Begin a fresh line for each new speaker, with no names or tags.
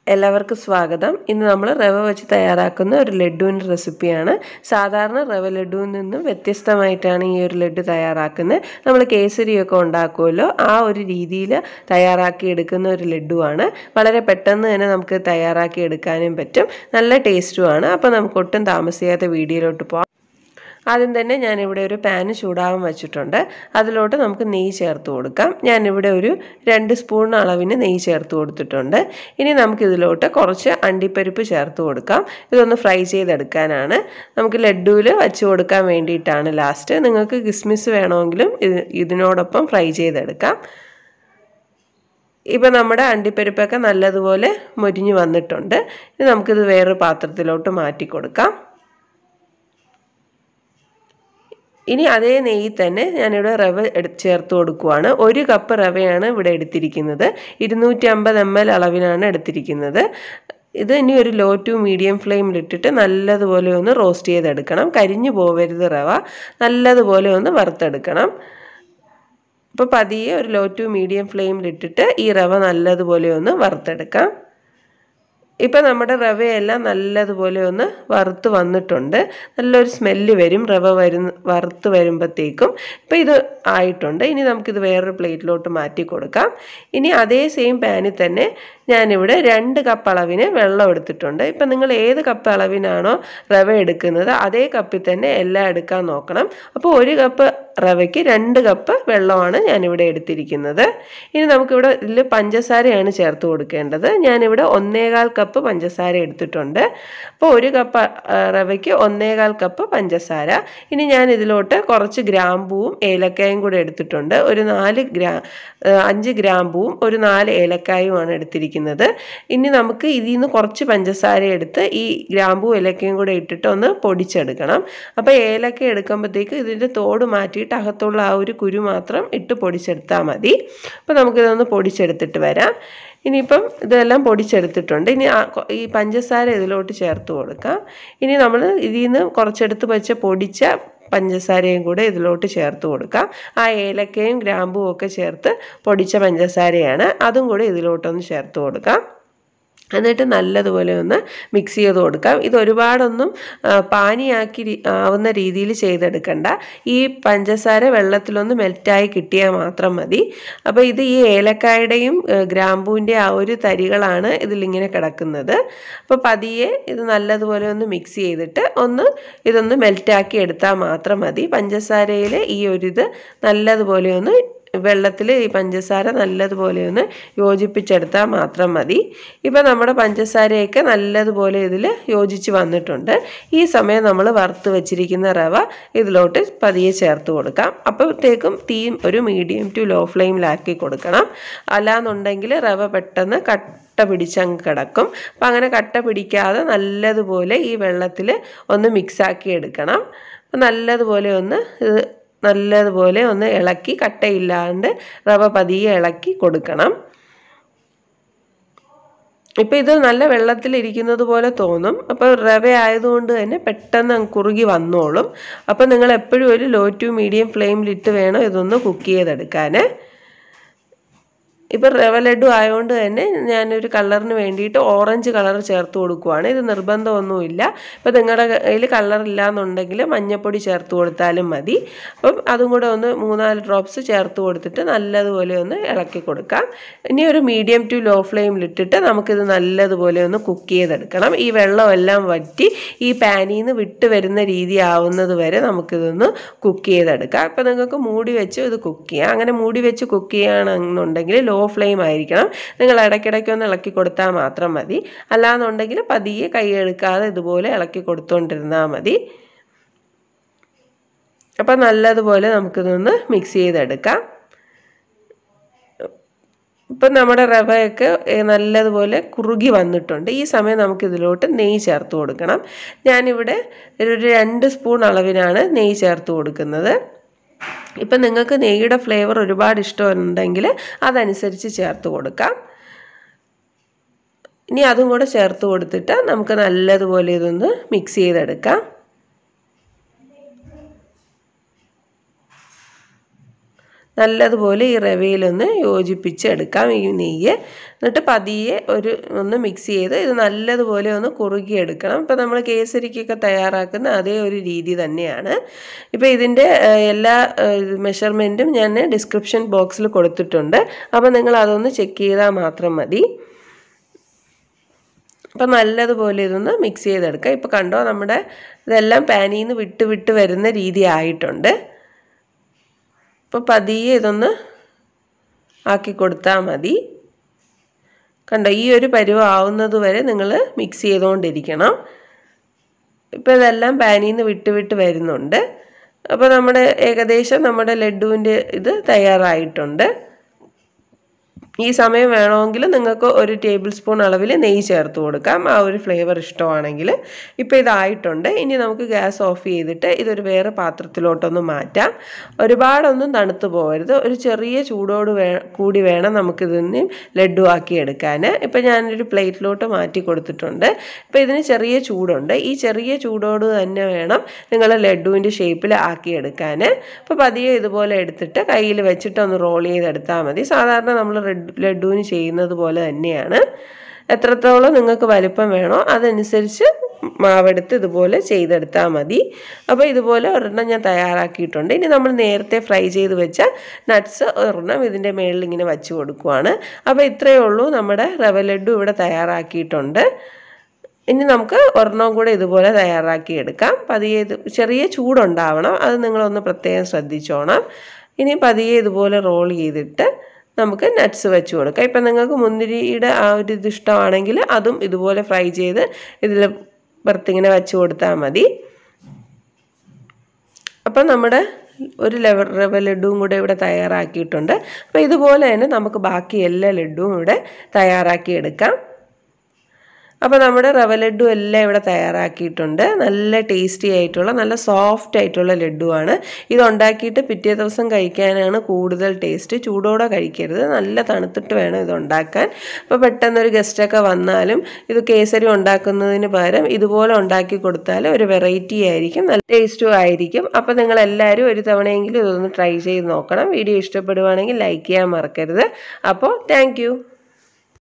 എല്ലാവർക്കും സ്വാഗതം ഇന്ന് നമ്മൾ റവ വെച്ച് തയ്യാറാക്കുന്ന ഒരു ലഡുവിൻ്റെ റെസിപ്പിയാണ് സാധാരണ റവ ലഡുവിൽ നിന്നും വ്യത്യസ്തമായിട്ടാണ് ഈ ഒരു ലഡു തയ്യാറാക്കുന്നത് നമ്മൾ കേസരിയൊക്കെ ഉണ്ടാക്കുമല്ലോ ആ ഒരു രീതിയിൽ തയ്യാറാക്കി എടുക്കുന്ന ഒരു ലഡുവാണ് വളരെ പെട്ടെന്ന് തന്നെ നമുക്ക് തയ്യാറാക്കി എടുക്കാനും പറ്റും നല്ല ടേസ്റ്റുമാണ് അപ്പോൾ നമുക്ക് ഒട്ടും താമസിയാത്ത വീഡിയോയിലോട്ട് പോകാം ആദ്യം തന്നെ ഞാനിവിടെ ഒരു പാന് ചൂടാവാൻ വെച്ചിട്ടുണ്ട് അതിലോട്ട് നമുക്ക് നെയ്യ് ചേർത്ത് കൊടുക്കാം ഞാനിവിടെ ഒരു രണ്ട് സ്പൂൺ അളവിന് നെയ്യ് ചേർത്ത് കൊടുത്തിട്ടുണ്ട് ഇനി നമുക്കിതിലോട്ട് കുറച്ച് അണ്ടിപ്പരിപ്പ് ചേർത്ത് കൊടുക്കാം ഇതൊന്ന് ഫ്രൈ ചെയ്തെടുക്കാനാണ് നമുക്ക് ലഡുവിൽ വച്ച് കൊടുക്കാൻ വേണ്ടിയിട്ടാണ് ലാസ്റ്റ് നിങ്ങൾക്ക് കിസ്മിസ് വേണമെങ്കിലും ഇത് ഇതിനോടൊപ്പം ഫ്രൈ ചെയ്തെടുക്കാം ഇപ്പം നമ്മുടെ അണ്ടിപ്പരിപ്പൊക്കെ നല്ലതുപോലെ മൊരിഞ്ഞ് വന്നിട്ടുണ്ട് ഇനി നമുക്കിത് വേറൊരു പാത്രത്തിലോട്ട് മാറ്റി കൊടുക്കാം ഇനി അതേ നെയ്യിൽ തന്നെ ഞാനിവിടെ റവ എടു ചേർത്ത് കൊടുക്കുവാണ് ഒരു കപ്പ് റവയാണ് ഇവിടെ എടുത്തിരിക്കുന്നത് ഇരുന്നൂറ്റി അമ്പത് എം എൽ അളവിനാണ് എടുത്തിരിക്കുന്നത് ഇത് ഇനി ഒരു ലോ ടു മീഡിയം ഫ്ലെയിമിലിട്ടിട്ട് നല്ലതുപോലെ ഒന്ന് റോസ്റ്റ് ചെയ്തെടുക്കണം കരിഞ്ഞു പോവരുത് റവ നല്ലതുപോലെ ഒന്ന് വറുത്തെടുക്കണം അപ്പോൾ പതിയെ ഒരു ലോ ടു മീഡിയം ഫ്ലെയിമിലിട്ടിട്ട് ഈ റവ നല്ലതുപോലെ ഒന്ന് വറുത്തെടുക്കാം ഇപ്പം നമ്മുടെ റവയെല്ലാം നല്ലതുപോലെ ഒന്ന് വറുത്ത് വന്നിട്ടുണ്ട് നല്ലൊരു സ്മെല്ല് വരും റവ വരുന്ന വറുത്ത് വരുമ്പോഴത്തേക്കും ഇപ്പം ഇത് ആയിട്ടുണ്ട് ഇനി നമുക്കിത് വേറൊരു പ്ലേറ്റിലോട്ട് മാറ്റി കൊടുക്കാം ഇനി അതേ സെയിം പാനിൽ തന്നെ ഞാനിവിടെ രണ്ട് കപ്പ് അളവിന് വെള്ളം എടുത്തിട്ടുണ്ട് ഇപ്പം നിങ്ങൾ ഏത് കപ്പ് അളവിനാണോ റവ എടുക്കുന്നത് അതേ കപ്പിൽ തന്നെ എല്ലാം എടുക്കാൻ നോക്കണം അപ്പോൾ ഒരു കപ്പ് റവയ്ക്ക് രണ്ട് കപ്പ് വെള്ളമാണ് ഞാനിവിടെ എടുത്തിരിക്കുന്നത് ഇനി നമുക്കിവിടെ ഇതിൽ പഞ്ചസാരയാണ് ചേർത്ത് കൊടുക്കേണ്ടത് ഞാനിവിടെ ഒന്നേകാൽ കപ്പ് പഞ്ചസാര എടുത്തിട്ടുണ്ട് അപ്പോൾ ഒരു കപ്പ് റവയ്ക്ക് ഒന്നേകാൽ കപ്പ് പഞ്ചസാര ഇനി ഞാൻ ഇതിലോട്ട് കുറച്ച് ഗ്രാമ്പൂവും ഏലക്കായും കൂടെ എടുത്തിട്ടുണ്ട് ഒരു നാല് ഗ്രാ അഞ്ച് ഗ്രാമ്പൂവും ഒരു നാല് ഏലക്കായുമാണ് എടുത്തിരിക്കുന്നത് ഇനി നമുക്ക് ഇതിൽ നിന്ന് കുറച്ച് പഞ്ചസാര എടുത്ത് ഈ ഗ്രാമ്പൂ ഏലക്കയും കൂടെ ഇട്ടിട്ട് ഒന്ന് പൊടിച്ചെടുക്കണം അപ്പോൾ ഏലക്ക എടുക്കുമ്പോഴത്തേക്ക് ഇതിൻ്റെ തോട് മാറ്റിയിട്ട് അകത്തുള്ള ആ ഒരു കുരു മാത്രം ഇട്ട് പൊടിച്ചെടുത്താൽ മതി അപ്പോൾ നമുക്കിതൊന്ന് പൊടിച്ചെടുത്തിട്ട് വരാം ഇനിയിപ്പം ഇതെല്ലാം പൊടിച്ചെടുത്തിട്ടുണ്ട് ഇനി ഈ പഞ്ചസാര ഇതിലോട്ട് ചേർത്ത് കൊടുക്കാം ഇനി നമ്മൾ ഇതിൽ നിന്ന് കുറച്ചെടുത്ത് വെച്ച പൊടിച്ച പഞ്ചസാരയും കൂടെ ഇതിലോട്ട് ചേർത്ത് കൊടുക്കാം ആ ഏലക്കയും ഗ്രാമ്പും ഒക്കെ ചേർത്ത് പൊടിച്ച പഞ്ചസാരയാണ് അതും കൂടെ ഇതിലോട്ടൊന്ന് ചേർത്ത് കൊടുക്കാം എന്നിട്ട് നല്ലതുപോലെ ഒന്ന് മിക്സ് ചെയ്ത് കൊടുക്കാം ഇത് ഒരുപാടൊന്നും പാനിയാക്കി ആവുന്ന രീതിയിൽ ചെയ്തെടുക്കണ്ട ഈ പഞ്ചസാര വെള്ളത്തിലൊന്ന് മെൽറ്റായി കിട്ടിയാൽ മാത്രം മതി അപ്പോൾ ഇത് ഈ ഏലക്കായുടെയും ഗ്രാമ്പൂവിൻ്റെ ആ ഒരു തരികളാണ് ഇതിലിങ്ങനെ കിടക്കുന്നത് അപ്പോൾ പതിയെ ഇത് നല്ലതുപോലെ ഒന്ന് മിക്സ് ചെയ്തിട്ട് ഒന്ന് ഇതൊന്ന് മെൽറ്റാക്കി എടുത്താൽ മാത്രം മതി പഞ്ചസാരയിൽ ഈ ഒരു ഇത് നല്ലതുപോലെ ഒന്ന് വെള്ളത്തിൽ ഈ പഞ്ചസാര നല്ലതുപോലെ ഒന്ന് യോജിപ്പിച്ചെടുത്താൽ മാത്രം മതി ഇപ്പോൾ നമ്മുടെ പഞ്ചസാരയൊക്കെ നല്ലതുപോലെ ഇതിൽ യോജിച്ച് വന്നിട്ടുണ്ട് ഈ സമയം നമ്മൾ വറുത്ത് വെച്ചിരിക്കുന്ന റവ ഇതിലോട്ട് പതിയെ ചേർത്ത് കൊടുക്കാം അപ്പോഴത്തേക്കും തീ ഒരു മീഡിയം ടു ലോ ഫ്ലെയിമിലാക്കി കൊടുക്കണം അല്ലാന്നുണ്ടെങ്കിൽ റവ പെട്ടെന്ന് കട്ട പിടിച്ചങ്ങ് കിടക്കും അപ്പം അങ്ങനെ കട്ട പിടിക്കാതെ നല്ലതുപോലെ ഈ വെള്ളത്തിൽ ഒന്ന് മിക്സാക്കി എടുക്കണം നല്ലതുപോലെ ഒന്ന് നല്ലതുപോലെ ഒന്ന് ഇളക്കി കട്ടയില്ലാണ്ട് റവ പതിയെ ഇളക്കി കൊടുക്കണം ഇപ്പോൾ ഇത് നല്ല വെള്ളത്തിലിരിക്കുന്നത് പോലെ തോന്നും അപ്പോൾ റവ ആയതുകൊണ്ട് തന്നെ പെട്ടെന്ന് കുറുകി വന്നോളും അപ്പോൾ നിങ്ങൾ എപ്പോഴും ഒരു ലോ ടു മീഡിയം ഫ്ലെയിമിലിട്ട് വേണം ഇതൊന്ന് കുക്ക് ചെയ്തെടുക്കാൻ ഇപ്പം റവ ലഡു ആയതുകൊണ്ട് തന്നെ ഞാനൊരു കളറിന് വേണ്ടിയിട്ട് ഓറഞ്ച് കളർ ചേർത്ത് കൊടുക്കുവാണ് ഇത് നിർബന്ധമൊന്നുമില്ല ഇപ്പം നിങ്ങളുടെ കയ്യിൽ കളറില്ല എന്നുണ്ടെങ്കിൽ മഞ്ഞൾപ്പൊടി ചേർത്ത് കൊടുത്താലും മതി അപ്പം അതും കൂടെ ഒന്ന് മൂന്നാല് ഡ്രോപ്സ് ചേർത്ത് കൊടുത്തിട്ട് നല്ലതുപോലെ ഒന്ന് ഇളക്കി കൊടുക്കാം ഇനി ഒരു മീഡിയം ടു ലോ ഫ്ലെയിമിലിട്ടിട്ട് നമുക്കിത് നല്ലതുപോലെ ഒന്ന് കുക്ക് ചെയ്തെടുക്കണം ഈ വെള്ളമെല്ലാം വറ്റി ഈ പാനിൽ നിന്ന് വിട്ട് വരുന്ന രീതി ആവുന്നത് വരെ നമുക്കിതൊന്ന് കുക്ക് ചെയ്തെടുക്കാം അപ്പം നിങ്ങൾക്ക് മൂടി വെച്ച് ഇത് കുക്ക് ചെയ്യാം അങ്ങനെ മൂടി വെച്ച് കുക്ക് ചെയ്യുകയാണെന്നുണ്ടെങ്കിൽ ലോ ഫ്ലെയിം ആയിരിക്കണം നിങ്ങൾ ഇടയ്ക്കിടയ്ക്ക് ഒന്ന് ഇളക്കി കൊടുത്താൽ മാത്രം മതി അല്ലാന്നുണ്ടെങ്കിൽ പതിയെ കൈ എടുക്കാതെ ഇതുപോലെ ഇളക്കി കൊടുത്തുകൊണ്ടിരുന്നാൽ മതി അപ്പം നല്ലതുപോലെ നമുക്കിതൊന്ന് മിക്സ് ചെയ്തെടുക്കാം ഇപ്പം നമ്മുടെ റവയൊക്കെ നല്ലതുപോലെ കുറുകി വന്നിട്ടുണ്ട് ഈ സമയം നമുക്കിതിലോട്ട് നെയ്യ് ചേർത്ത് കൊടുക്കണം ഞാനിവിടെ ഒരു രണ്ട് സ്പൂൺ അളവിനാണ് നെയ്യ് ചേർത്ത് കൊടുക്കുന്നത് ഇപ്പം നിങ്ങൾക്ക് നെയ്യുടെ ഫ്ലേവർ ഒരുപാട് ഇഷ്ടമുണ്ടെങ്കിൽ അതനുസരിച്ച് ചേർത്ത് കൊടുക്കാം ഇനി അതും കൂടെ ചേർത്ത് കൊടുത്തിട്ട് നമുക്ക് നല്ലതുപോലെ ഇതൊന്ന് മിക്സ് ചെയ്തെടുക്കാം നല്ലതുപോലെ ഈ റവയിലൊന്ന് യോജിപ്പിച്ചെടുക്കാം ഈ നെയ്യ് എന്നിട്ട് പതിയെ ഒരു ഒന്ന് മിക്സ് ചെയ്ത് ഇത് നല്ലതുപോലെ ഒന്ന് കുറുകിയെടുക്കണം ഇപ്പോൾ നമ്മൾ കേസരിക്കൊക്കെ തയ്യാറാക്കുന്ന അതേ ഒരു രീതി തന്നെയാണ് ഇപ്പോൾ ഇതിൻ്റെ എല്ലാ മെഷർമെൻറ്റും ഞാൻ ഡിസ്ക്രിപ്ഷൻ ബോക്സിൽ കൊടുത്തിട്ടുണ്ട് അപ്പോൾ നിങ്ങൾ അതൊന്ന് ചെക്ക് ചെയ്താൽ മാത്രം മതി അപ്പം നല്ലതുപോലെ ഇതൊന്ന് മിക്സ് ചെയ്തെടുക്കുക ഇപ്പോൾ കണ്ടോ നമ്മുടെ ഇതെല്ലാം പാനിൽ നിന്ന് വിട്ട് വിട്ട് വരുന്ന രീതി ആയിട്ടുണ്ട് അപ്പോൾ പതിയെ ഇതൊന്ന് ആക്കി കൊടുത്താൽ മതി കണ്ടോ ഈ ഒരു പരുവം ആവുന്നത് വരെ നിങ്ങൾ മിക്സ് ചെയ്തുകൊണ്ടിരിക്കണം ഇപ്പോൾ ഇതെല്ലാം പാനിൽ നിന്ന് വിട്ട് വിട്ട് വരുന്നുണ്ട് അപ്പോൾ നമ്മുടെ ഏകദേശം നമ്മുടെ ലഡുവിൻ്റെ ഇത് തയ്യാറായിട്ടുണ്ട് ഈ സമയം വേണമെങ്കിൽ നിങ്ങൾക്ക് ഒരു ടേബിൾ സ്പൂൺ അളവിൽ നെയ്യ് ചേർത്ത് കൊടുക്കാം ആ ഒരു ഫ്ലേവർ ഇഷ്ടമാണെങ്കിൽ ഇപ്പോൾ ഇതായിട്ടുണ്ട് ഇനി നമുക്ക് ഗ്യാസ് ഓഫ് ചെയ്തിട്ട് ഇതൊരു വേറെ പാത്രത്തിലോട്ടൊന്ന് മാറ്റാം ഒരുപാടൊന്നും തണുത്ത് പോകരുത് ഒരു ചെറിയ ചൂടോട് വേ കൂടി വേണം നമുക്കിതിന് ലഡു ആക്കി എടുക്കാൻ ഇപ്പോൾ ഞാനൊരു പ്ലേറ്റിലോട്ട് മാറ്റി കൊടുത്തിട്ടുണ്ട് ഇപ്പോൾ ഇതിന് ചെറിയ ചൂടുണ്ട് ഈ ചെറിയ ചൂടോട് തന്നെ വേണം നിങ്ങൾ ലഡുവിൻ്റെ ഷേപ്പിൽ ആക്കിയെടുക്കാൻ അപ്പോൾ പതിയെ ഇതുപോലെ എടുത്തിട്ട് കയ്യിൽ വെച്ചിട്ട് ഒന്ന് റോൾ ചെയ്തെടുത്താൽ മതി സാധാരണ നമ്മൾ ലഡുവിന് ചെയ്യുന്നത് പോലെ തന്നെയാണ് എത്രത്തോളം നിങ്ങൾക്ക് വലിപ്പം വേണോ അതനുസരിച്ച് മാവെടുത്ത് ഇതുപോലെ ചെയ്തെടുത്താൽ മതി അപ്പോൾ ഇതുപോലെ ഒരെണ്ണം ഞാൻ തയ്യാറാക്കിയിട്ടുണ്ട് ഇനി നമ്മൾ നേരത്തെ ഫ്രൈ ചെയ്ത് വെച്ച നട്ട്സ് ഒരെണ്ണം ഇതിൻ്റെ മേളിൽ ഇങ്ങനെ വച്ച് കൊടുക്കുവാണ് അപ്പോൾ ഇത്രയേ ഉള്ളൂ നമ്മുടെ റവ ലഡു ഇവിടെ തയ്യാറാക്കിയിട്ടുണ്ട് ഇനി നമുക്ക് ഒരെണ്ണം കൂടെ ഇതുപോലെ തയ്യാറാക്കി എടുക്കാം പതിയെ ഇത് ചെറിയ ചൂടുണ്ടാവണം അത് നിങ്ങളൊന്ന് പ്രത്യേകം ശ്രദ്ധിച്ചോണം ഇനി പതിയെ ഇതുപോലെ റോൾ ചെയ്തിട്ട് നമുക്ക് നട്ട്സ് വെച്ച് കൊടുക്കാം ഇപ്പം നിങ്ങൾക്ക് മുന്തിരിയുടെ ആ ഒരു ഇത് ഇഷ്ടമാണെങ്കിൽ അതും ഇതുപോലെ ഫ്രൈ ചെയ്ത് ഇതിൽ പുറത്തിങ്ങനെ വെച്ച് കൊടുത്താൽ മതി അപ്പം നമ്മുടെ ഒരു ലെവൽ റവ ലഡുവും കൂടെ ഇവിടെ തയ്യാറാക്കിയിട്ടുണ്ട് അപ്പോൾ ഇതുപോലെ തന്നെ നമുക്ക് ബാക്കി എല്ലാ ലഡുവും ഇവിടെ തയ്യാറാക്കി എടുക്കാം അപ്പോൾ നമ്മുടെ റവ ലഡു എല്ലാം ഇവിടെ തയ്യാറാക്കിയിട്ടുണ്ട് നല്ല ടേസ്റ്റി ആയിട്ടുള്ള നല്ല സോഫ്റ്റ് ആയിട്ടുള്ള ലഡുവാണ് ഇത് ഉണ്ടാക്കിയിട്ട് പിറ്റേ ദിവസം കഴിക്കാനാണ് കൂടുതൽ ടേസ്റ്റ് ചൂടോടെ കഴിക്കരുത് നല്ല തണുത്തിട്ട് വേണം ഇത് ഉണ്ടാക്കാൻ അപ്പോൾ പെട്ടെന്നൊരു ഗസ്റ്റൊക്കെ വന്നാലും ഇത് കേസരി ഉണ്ടാക്കുന്നതിന് പകരം ഇതുപോലെ ഉണ്ടാക്കി കൊടുത്താൽ ഒരു വെറൈറ്റി ആയിരിക്കും നല്ല ടേസ്റ്റും ആയിരിക്കും അപ്പോൾ നിങ്ങൾ എല്ലാവരും ഒരു തവണയെങ്കിലും ഇതൊന്ന് ട്രൈ ചെയ്ത് നോക്കണം വീഡിയോ ഇഷ്ടപ്പെടുവാണെങ്കിൽ ലൈക്ക് ചെയ്യാൻ മറക്കരുത് അപ്പോൾ താങ്ക്